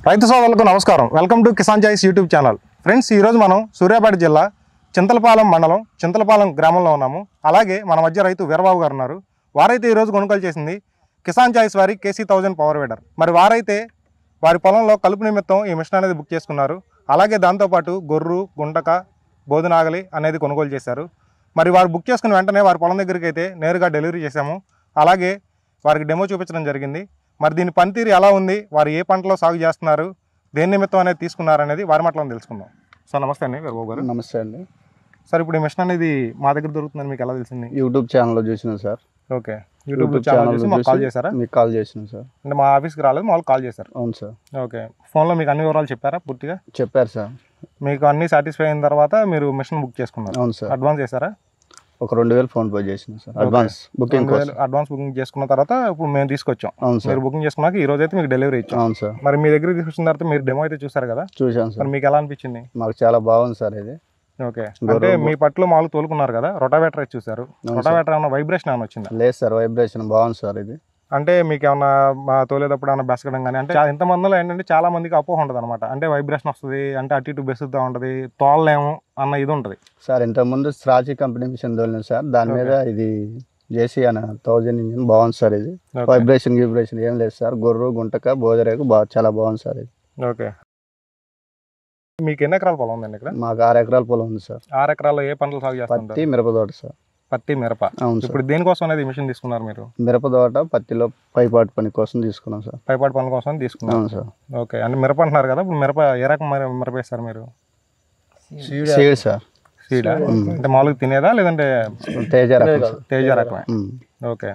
రైతు సోదరులకు నమస్కారం welcome to Kisan choice YouTube channel friends ఈరోజు మనం సూర్యాపేట జిల్లా చింతలపాలెం మండలం చింతలపాలెం గ్రామంలో ఉన్నాము అలాగే మన మధ్య రైతు వీరబాబు గారు ఉన్నారు వారైతే ఈరోజు కొనుగోలు చేసింది కిసాన్ చాయిస్ వారి కేసీ థౌజండ్ పవర్ వీడర్ మరి వారైతే వారి పొలంలో కలుపు నిమిత్తం ఈ మిషన్ అనేది బుక్ చేసుకున్నారు అలాగే దాంతోపాటు గొర్రు గుంటక బోధనాగలి అనేది కొనుగోలు చేశారు మరి వారు బుక్ చేసుకున్న వెంటనే వారి పొలం దగ్గరికి అయితే నేరుగా డెలివరీ చేశాము అలాగే వారికి డెమో చూపించడం జరిగింది మరి దీని పనితీరు ఎలా ఉంది వారు ఏ పంటలో సాగు చేస్తున్నారు దేని నిమిత్తం అనేది తీసుకున్నారు అనేది వారి మాటలో తెలుసుకుందాం సార్ నమస్తే అండి వీరబాబు గారు నమస్తే అండి సార్ ఇప్పుడు ఈ మిషన్ అనేది మా దగ్గర దొరుకుతుందని మీకు ఎలా తెలిసింది యూట్యూబ్ ఛానల్లో చూసిన సార్ ఓకే యూట్యూబ్ ఛానల్ చూసి మాకు కాల్ చేశారా మీకు కాల్ చేసిన సార్ అంటే మా ఆఫీస్కి రాలేదు మాకు కాల్ చేశారు అవును సార్ ఓకే ఫోన్లో మీకు అన్ని వివరాలు చెప్పారా పూర్తిగా చెప్పారు సార్ మీకు అన్ని సాటిస్ఫై అయిన తర్వాత మీరు మిషన్ బుక్ చేసుకున్నారు అవును సార్ అడ్వాన్స్ చేశారా ఒక రెండు వేలు ఫోన్ పే చేసిన సార్ అడ్వాన్స్ బుకింగ్ రెండు వేలు కోసం అడ్వాన్స్ బుకింగ్ చేసుకున్న తర్వాత ఇప్పుడు మేము తీసుకొచ్చాం అవును సార్ మీరు బుకింగ్ చేసుకున్నాక ఈ రోజు అయితే మీకు డెలివరీ ఇచ్చాం అవును సార్ మరి మీ దగ్గర తీసుకొచ్చిన తర్వాత మీరు డెమో అయితే చూసారు కదా చూశాను మరి సార్ మీకు ఎలా అనిపించింది మాకు చాలా బాగుంది సార్ ఇది ఓకే గొర్రె అంటే బొ- మీ పట్టులో మామూలు తోలుకున్నారు కదా రొటావేటర్ అయితే చూసారు అవును సార్. రొటావేటర్ ఏమైనా వైబ్రేషన్ ఏమైనా వచ్చిందా లేదు సార్ వైబ్రేషన్ బాగుంది సార్ ఇది అంటే మీకు ఏమన్నా మా తోలేటప్పుడు ఏమైనా బెసకడం కానీ అంటే చా- ఇంత మందిలో ఏంటంటే చాలా మందికి అపోహ ఉంటుంది అనమాట అంటే వైబ్రేషన్ వస్తుంది అంటే అటు ఇటు బెసుద్దా ఉంటుంది తోలలేము అన్న ఇది ఉంటుంది సార్ ఇంతకుముందు స్రాచి కంపెనీ మిషన్ తోలిన సార్ దాని మీద ఇది జేసీ అన్న థౌజండ్ ఇంజిన్ బాగుంది సార్ ఇది ఓకే. వైబ్రేషన్ గిబ్రేషన్ ఏం లేదు సార్ గొర్రు గుంటక బోదరేకు బాగా చాలా బాగుంది సార్ ఇది ఓకే మీకు ఎన్ని ఎకరాల పొలం ఉందండి ఇక్కడ మాకు ఆరు ఎకరాల పొలం ఉంది సార్ ఆరు ఎకరాల్లో ఏ పంటలు సాగు పత్తి చేస్తుంటారు మిరప తోట సార్ పత్తి మిరప అవును సార్ ఇప్పుడు దేనికోసం అనేది మిషన్ తీసుకున్నారు మీరు మిరప తోట పత్తిలో పైపాటు పని కోసం తీసుకున్నాం సార్ పైపాటి పనుల కోసం తీసుకున్నారు అవును సార్ ఓకే అంటే మిరప అంటున్నారు కదా ఇప్పుడు మిరప ఏ రకం మిర- మిరప వేస్తారు మీరు సీడ్ సార్ సీడా మ్మ్. అంటే మామూలుగా తినేదా లేదంటే తేజ రకం సార్. తేజ రకమే ఉమ్. ఓకే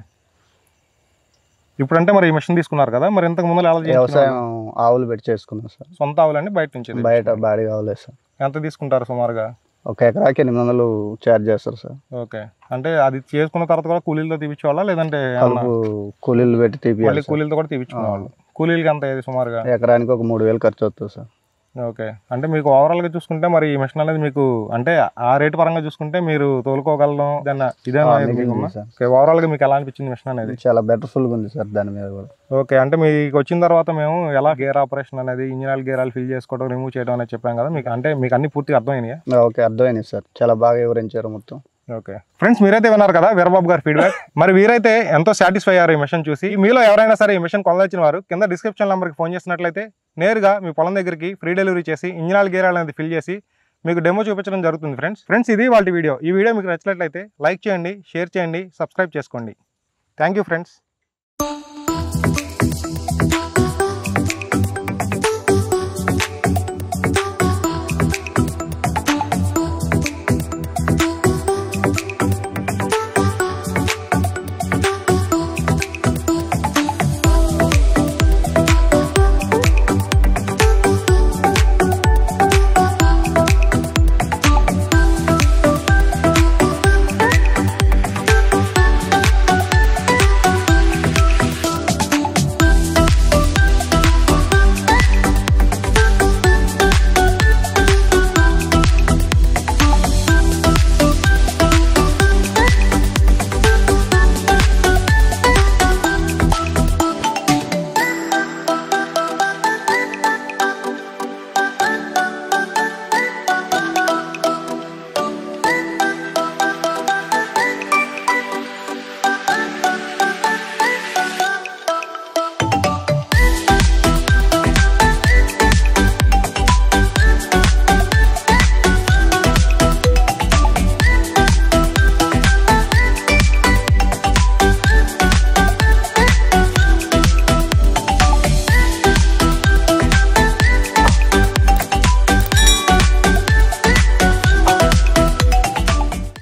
ఇప్పుడంటే మరి ఈ మిషన్ తీసుకున్నారు కదా మరి ఇంతకు ముందు ఎలా చేస్తున్నారు? వ్యవసాయం ఆవులు పెట్టి చేసుకున్నాం సార్ సొంత ఆవులండి బయట నుంచి బయట బాడీ కావాలి సార్ ఎంత తీసుకుంటారు సుమారుగా ఒక ఎకరాకి ఎనిమిది వందలు ఛార్జ్ చేస్తారు సార్ ఓకే అంటే అది చేసుకున్న తర్వాత కూడా కూలీలతో తీపిచ్చేవాళ్ళ లేదంటే ఏమన్నా కలుపు కూలీలు పెట్టి మళ్ళీ తీపియాలి సార్. కూలీలతో కూడా తీపించుకునేవాళ్ళు కూలీలకి ఎంత అయ్యేది సుమారుగా ఎకరానికి ఒక మూడు వేలు ఖర్చు అవుతుంది సార్ ఓకే అంటే మీకు ఓవరాల్ గా చూసుకుంటే మరి ఈ మిషన్ అనేది మీకు అంటే ఆ రేటు పరంగా చూసుకుంటే మీరు తోలుకోగలడం ఇదన్నా ఇదేనా ఆ, ఇది మిగిలింది మీకున్నా? సార్. ఓకే ఓవరాల్ గా మీకు ఎలా అనిపించింది మిషన్ అనేది చాలా బెటర్ఫుల్గా ఉంది సార్ దాని మీద కూడా ఓకే అంటే మీకు వచ్చిన తర్వాత మేము ఎలా గేర్ ఆపరేషన్ అనేది engine oil gear oil fill చేసుకోవడం రిమూవ్ చేయడం అనేది చెప్పాం కదా మీకు అంటే మీకు అన్ని పూర్తిగా అర్థమైనాయా ఓకే అర్థమైంది సార్ చాలా బాగా వివరించారు మొత్తం ఓకే ఫ్రెండ్స్ మీరైతే విన్నారు కదా వీరబాబు గారి ఫీడ్బ్యాక్ మరి వీరైతే ఎంతో సాటిస్ఫై అయ్యారు ఈ మిషన్ చూసి మీలో ఎవరైనా సరే ఈ మిషన్ కొనదచ్చిన వారు కింద డిస్క్రిప్షన్ నెంబర్కి ఫోన్ చేసినట్లయితే నేరుగా మీ పొలం దగ్గరికి ఫ్రీ డెలివరీ చేసి ఇంజినాల్ గేర్ అనేది ఫిల్ చేసి మీకు డెమో చూపించడం జరుగుతుంది ఫ్రెండ్స్ ఫ్రెండ్స్ ఇది వాళ్ళ వీడియో ఈ వీడియో మీకు నచ్చినట్లయితే లైక్ చేయండి షేర్ చేయండి సబ్స్క్రైబ్ చేసుకోండి థ్యాంక్ యూ ఫ్రెండ్స్